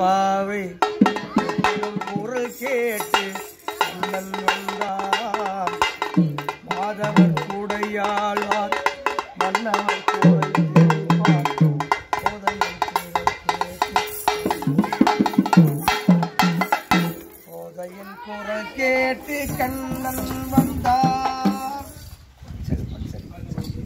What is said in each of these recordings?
திருப்பாவை குரல் கேட்டு அண்ணன் வந்தார் மாதவர் கூடையாழ்வார் மன்னவர் கூடை திருப்பார் போதையின் குரல் கேட்டு போதையின் குரல் கேட்டு கண்ணன் வந்தார் சரி சரி சரி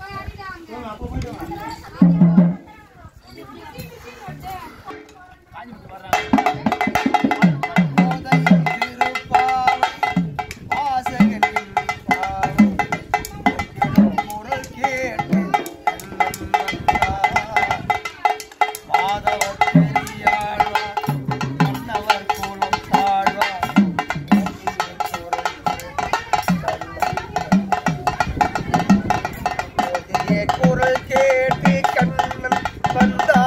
போதையின் திருப்பாவை வாசகன் திருப்பாவை குரல் கேட்டு கண்ணன் வந்தார் மாதவர் பெரியாழ்வார் மன்னவர் குலம் தாழ்வார் போதிய குரல் கேட்டு கண்ணன் வந்தார்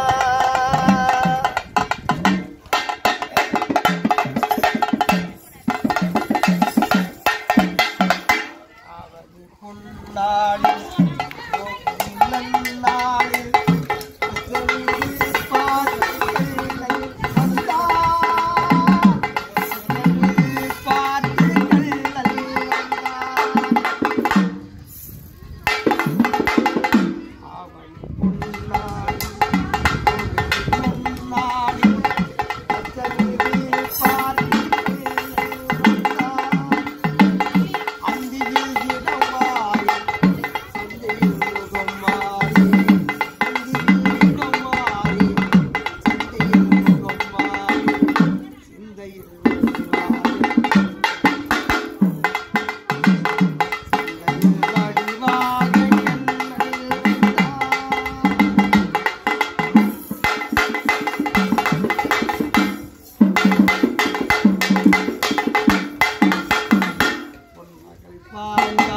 அவதி கொண்டாடி நன்னாடி பாங்க